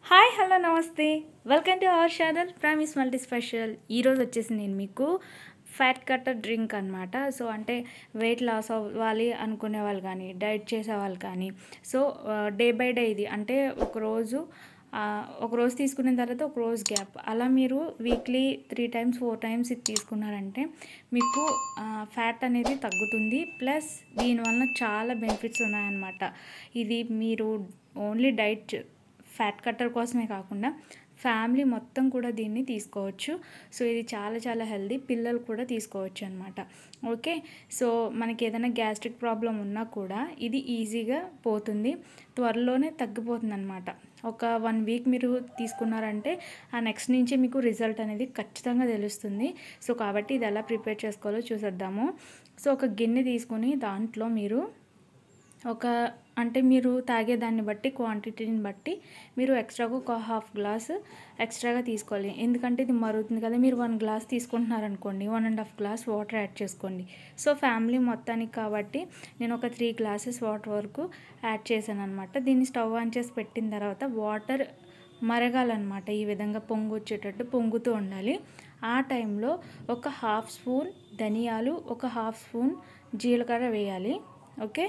hi hello నమస్తే welcome to our channel Promise Multi Special ఈరోజు వచ్చేసి నేను మీకు ఫ్యాట్ కట్టర్ డ్రింక్ అనమాట సో అంటే వెయిట్ లాస్ అవ్వాలి అనుకునే వాళ్ళు కానీ డైట్ చేసే వాళ్ళు కానీ సో డే బై డే ఇది అంటే ఒకరోజు ఆ, ఒక రోజు తీసుకున్న తర్వాత ఒక రోజు గ్యాప్ అలా మీరు weekly three times four times ఇది తీసుకున్నారంటే మీకు ఫ్యాట్ అనేది తగ్గుతుంది ప్లస్ దీనివల్ల చాలా బెనిఫిట్స్ ఉన్నాయన్నమాట ఇది మీరు ఓన్లీ డైట్ ఫ్యాట్ కట్టర్ కోసమే కాకుండా ఫ్యామిలీ మొత్తం కూడా దీన్ని తీసుకోవచ్చు సో ఇది చాలా చాలా హెల్దీ పిల్లలు కూడా తీసుకోవచ్చు అనమాట ఓకే సో మనకి ఏదైనా గ్యాస్ట్రిక్ ప్రాబ్లం ఉన్నా కూడా ఇది ఈజీగా పోతుంది త్వరలోనే తగ్గిపోతుంది అనమాట ఒక వన్ వీక్ మీరు తీసుకున్నారంటే ఆ నెక్స్ట్ నుంచి మీకు రిజల్ట్ అనేది ఖచ్చితంగా తెలుస్తుంది సో కాబట్టి ఇది ఎలా ప్రిపేర్ చేసుకోవాలో చూసేద్దాము సో ఒక గిన్నె తీసుకొని దాంట్లో మీరు ఒక అంటే మీరు తాగేదాన్ని బట్టి క్వాంటిటీని బట్టి మీరు ఎక్స్ట్రాగా ఒక హాఫ్ గ్లాస్ ఎక్స్ట్రాగా తీసుకోవాలి ఎందుకంటే ఇది మరుగుతుంది కదా మీరు వన్ గ్లాస్ తీసుకుంటున్నారనుకోండి one and half glass water add చేసుకోండి సో ఫ్యామిలీ మొత్తానికి కాబట్టి నేను ఒక త్రీ గ్లాసెస్ వాటర్ వరకు యాడ్ చేశాను అనమాట దీన్ని స్టవ్ ఆన్ చేసి పెట్టిన తర్వాత వాటర్ మరగాలన్నమాట ఈ విధంగా పొంగు వచ్చేటట్టు పొంగుతూ ఉండాలి ఆ టైంలో ఒక హాఫ్ స్పూన్ ధనియాలు ఒక హాఫ్ స్పూన్ జీలకర్ర వేయాలి ఓకే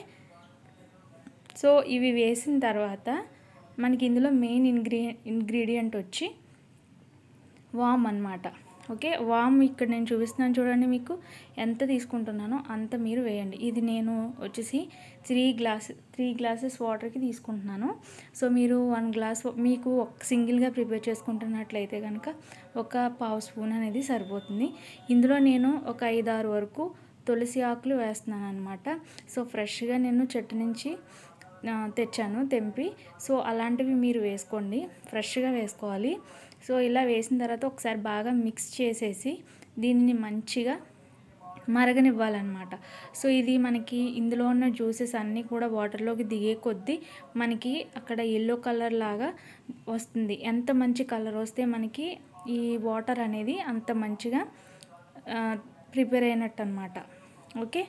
సో ఇవి వేసిన తర్వాత మనకి ఇందులో మెయిన్ ఇంగ్రీ ఇంగ్రీడియంట్ వచ్చి వామ్ అన్నమాట ఓకే వామ్ ఇక్కడ నేను చూపిస్తున్నాను చూడండి మీకు ఎంత తీసుకుంటున్నానో అంత మీరు వేయండి ఇది నేను వచ్చేసి త్రీ గ్లాస్ త్రీ గ్లాసెస్ వాటర్కి తీసుకుంటున్నాను సో మీరు వన్ గ్లాస్ మీకు ఒక సింగిల్గా ప్రిపేర్ చేసుకుంటున్నట్లయితే కనుక ఒక పావు స్పూన్ అనేది సరిపోతుంది ఇందులో నేను ఒక ఐదు ఆరు వరకు తులసి ఆకులు వేస్తున్నాను అనమాట సో ఫ్రెష్గా నేను చెట్టు నుంచి ఆ, తెచ్చాను తెంపి సో అలాంటివి మీరు వేసుకోండి ఫ్రెష్గా వేసుకోవాలి సో ఇలా వేసిన తర్వాత ఒకసారి బాగా మిక్స్ చేసేసి దీన్ని మంచిగా మరగనివ్వాలన్నమాట సో ఇది మనకి ఇందులో ఉన్న జ్యూసెస్ అన్నీ కూడా వాటర్లోకి దిగే కొద్దీ మనకి అక్కడ ఎల్లో కలర్ లాగా వస్తుంది ఎంత మంచి కలర్ వస్తే మనకి ఈ వాటర్ అనేది అంత మంచిగా ప్రిపేర్ అయినట్టు అనమాట ఓకే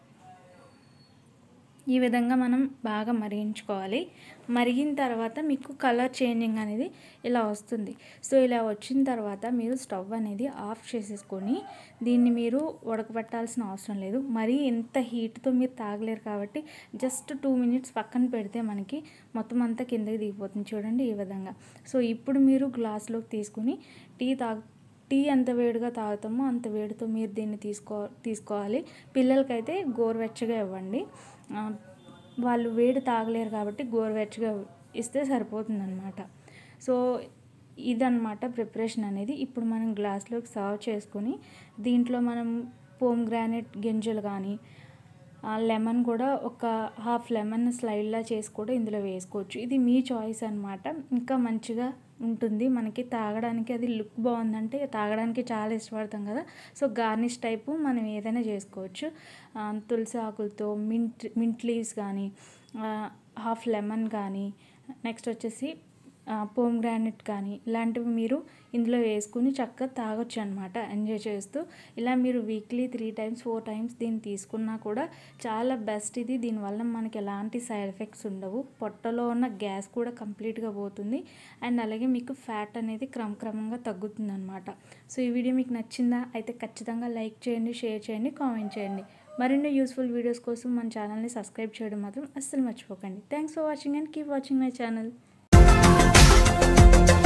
ఈ విధంగా మనం బాగా మరిగించుకోవాలి మరిగిన తర్వాత మీకు కలర్ చేంజింగ్ అనేది ఇలా వస్తుంది సో ఇలా వచ్చిన తర్వాత మీరు స్టవ్ అనేది ఆఫ్ చేసేసుకొని దీన్ని మీరు ఉడకబెట్టాల్సిన అవసరం లేదు మరీ ఎంత హీట్తో మీరు తాగలేరు కాబట్టి జస్ట్ టూ మినిట్స్ పక్కన పెడితే మనకి మొత్తం అంతా కిందకి దిగిపోతుంది చూడండి ఈ విధంగా సో ఇప్పుడు మీరు గ్లాస్లోకి తీసుకుని టీ తాగు టీ ఎంత వేడిగా తాగుతామో అంత వేడితో మీరు దీన్ని తీసుకో తీసుకోవాలి పిల్లలకైతే గోరువెచ్చగా ఇవ్వండి ఆ, వాళ్ళు వేడి తాగలేరు కాబట్టి గోరువెచ్చగా ఇస్తే సరిపోతుందన్నమాట సో ఇదన్నమాట ప్రిపరేషన్ అనేది ఇప్పుడు మనం గ్లాస్లోకి సర్వ్ చేసుకొని దీంట్లో మనం పోమ్ గ్రానైట్ గింజలు కానీ ఆ లెమన్ కూడా ఒక హాఫ్ లెమన్ స్లైడ్లా చేసి కూడా ఇందులో వేసుకోవచ్చు ఇది మీ చాయిస్ అనమాట ఇంకా మంచిగా ఉంటుంది మనకి తాగడానికి అది లుక్ బాగుందంటే తాగడానికి చాలా ఇష్టపడతాం కదా సో గార్నిష్ టైపు మనం ఏదైనా చేసుకోవచ్చు ఆ, తులసి ఆకులతో మింట్ మింట్ లీవ్స్ కానీ హాఫ్ లెమన్ కానీ నెక్స్ట్ వచ్చేసి పోమ్ గ్రానైట్ కానీ ఇలాంటివి మీరు ఇందులో వేసుకుని చక్కగా తాగొచ్చు అనమాట ఎంజాయ్ చేస్తూ ఇలా మీరు weekly three times four times దీన్ని తీసుకున్నా కూడా చాలా బెస్ట్ ఇది దీనివల్ల మనకి ఎలాంటి సైడ్ ఎఫెక్ట్స్ ఉండవు పొట్టలో ఉన్న గ్యాస్ కూడా కంప్లీట్గా పోతుంది అండ్ అలాగే మీకు ఫ్యాట్ అనేది క్రమక్రమంగా తగ్గుతుంది అనమాట సో ఈ వీడియో మీకు నచ్చిందా అయితే ఖచ్చితంగా లైక్ చేయండి షేర్ చేయండి కామెంట్ చేయండి మరిన్ని యూస్ఫుల్ వీడియోస్ కోసం మన ఛానల్ని సబ్స్క్రైబ్ చేయడం మాత్రం అస్సలు మర్చిపోకండి thanks for watching and keep watching my channel